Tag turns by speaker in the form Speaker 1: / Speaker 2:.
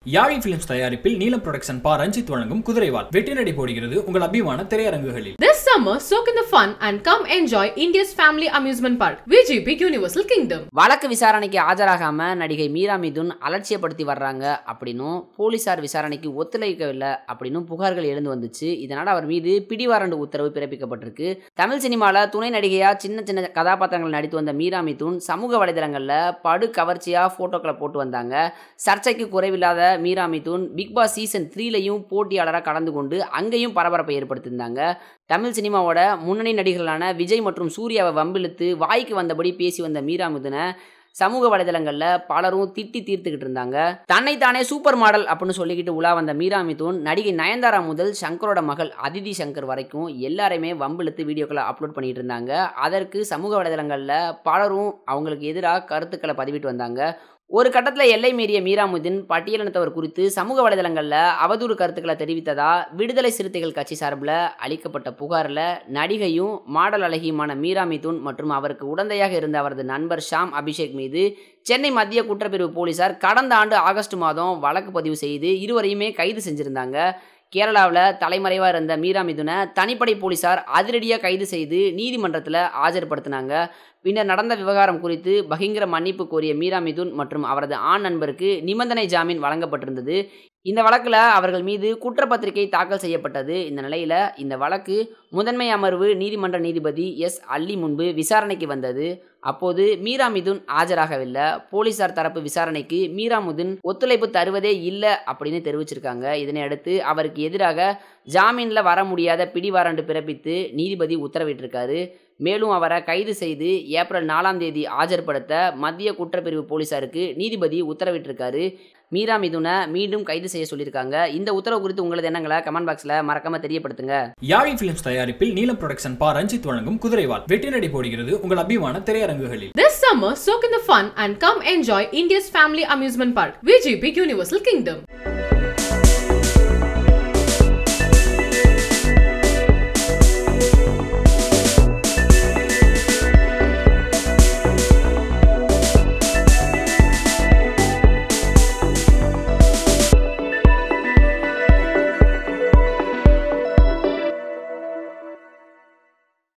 Speaker 1: யாழி பிலிம்ஸ் தயாரிப்பில் நீலம் புரொடக்ஷன் பா ரஞ்சித் வழங்கும் குதிரைவால் வெற்றி நடை போடுகிறது உங்கள் அபிமான திரையரங்குகளில்
Speaker 2: This summer, soak in the fun and come enjoy India's family amusement park, VGP Universal Kingdom.
Speaker 3: வழக்கு விசாரணைக்கு ஆஜராகாம நடிகை மீரா மிதுன் அலட்சியப்படுத்தி வர்றாங்க அப்படின்னும் போலீசார் விசாரணைக்கு ஒத்துழைக்கவில்லை அப்படின்னும் புகார்கள் எழுந்து வந்துச்சு இதனால் அவர் மீது பிடிவாரண்டு உத்தரவு பிறப்பிக்கப்பட்டிருக்கு தமிழ் சினிமாவில் துணை நடிகையா சின்ன சின்ன கதாபாத்திரங்கள் நடித்து வந்த மீரா மிதுன் சமூக வலைதளங்களில் படு கவர்ச்சியா போட்டோக்களை போட்டு வந்தாங்க சர்ச்சைக்கு குறைவில்லாத Meera Mithun Bigg Boss season த்ரீலையும் போட்டியாளராக கலந்து கொண்டு அங்கேயும் பரபரப்பை ஏற்படுத்தியிருந்தாங்க தமிழ் சினிமாவோட முன்னணி நடிகர்களான விஜய் மற்றும் சூர்யாவை வம்பிழுத்து வாய்க்கு வந்தபடி பேசி வந்த மீரா மிதுனை சமூக வலைதளங்களில் பலரும் திட்டி தீர்த்துக்கிட்டு இருந்தாங்க தன்னைத்தானே சூப்பர் மாடல் அப்படின்னு சொல்லிக்கிட்டு உலா வந்த மீரா மிதுன் நடிகை நயன்தாரா முதல் சங்கரோட மகள் அதிதி சங்கர் வரைக்கும் எல்லாரையுமே வம்பிழுத்து வீடியோக்களை அப்லோட் பண்ணிட்டு இருந்தாங்க அதற்கு சமூக வலைதளங்களில் பலரும் அவங்களுக்கு எதிராக கருத்துக்களை பதிவிட்டு வந்தாங்க ஒரு கட்டத்தில் எல்லை மீறிய மீராமுதீன் பட்டியலினத்தவர் குறித்து சமூக வலைதளங்களில் அவதூறு கருத்துக்களை தெரிவித்ததா விடுதலை சிறுத்தைகள் கட்சி சார்பில் அளிக்கப்பட்ட புகாரில் நடிகையும் மாடல் அழகியுமான மீரா மிதுன் மற்றும் அவருக்கு உடந்தையாக இருந்த அவரது நண்பர் ஷாம் அபிஷேக் மீது சென்னை மத்திய குற்றப்பிரிவு போலீசார் கடந்த ஆண்டு ஆகஸ்ட் மாதம் வழக்கு பதிவு செய்து இருவரையுமே கைது செஞ்சுருந்தாங்க கேரளாவில் தலைமறைவாக இருந்த மீரா மிதுனை தனிப்படை போலீசார் அதிரடியாக கைது செய்து நீதிமன்றத்தில் ஆஜர்படுத்தினாங்க பின்னர் நடந்த விவகாரம் குறித்து பகிங்கர மன்னிப்பு கோரிய மீரா மிதுன் மற்றும் அவரது ஆண் நண்பருக்கு நிபந்தனை ஜாமீன் வழங்கப்பட்டிருந்தது இந்த வழக்கில் அவர்கள் மீது குற்றப்பத்திரிகை தாக்கல் செய்யப்பட்டது இந்த நிலையில் இந்த வழக்கு முதன்மை அமர்வு நீதிமன்ற நீதிபதி எஸ் அல்லி முன்பு விசாரணைக்கு வந்தது அப்போது மீரா மிதுன் ஆஜராகவில்லை போலீசார் தரப்பு விசாரணைக்கு மீரா மிதுன் ஒத்துழைப்பு தருவதே இல்லை அப்படின்னு தெரிவிச்சிருக்காங்க இதனை அடுத்து அவருக்கு எதிராக ஜாமீனில் வர முடியாத பிடிவாரண்டு பிறப்பித்து நீதிபதி உத்தரவிட்டிருக்காரு மேலும் அவரை கைது செய்து ஏப்ரல் நாலாம் தேதி ஆஜர்படுத்த மத்திய குற்றப்பிரிவு போலீசாருக்கு நீதிபதி உத்தரவிட்டிருக்காரு மீரா மிதுனை மீண்டும் கைது செய்ய சொல்லியிருக்காங்க இந்த உத்தரவு குறித்து உங்களது எண்ணங்களை கமெண்ட் பாக்ஸில் மறக்காம தெரியப்படுத்துங்க
Speaker 1: யாழி பிலிம்ஸ் தயாரிப்பில் நீலம் புரொடக்ஷன் பா ரஞ்சித் வழங்கும் குதிரைவால் வெற்றி நடை போடுகிறது உங்கள் அபிமான திரையரங்குகளில்
Speaker 2: This summer, soak in the fun and come enjoy India's family amusement park, VGP Universal Kingdom.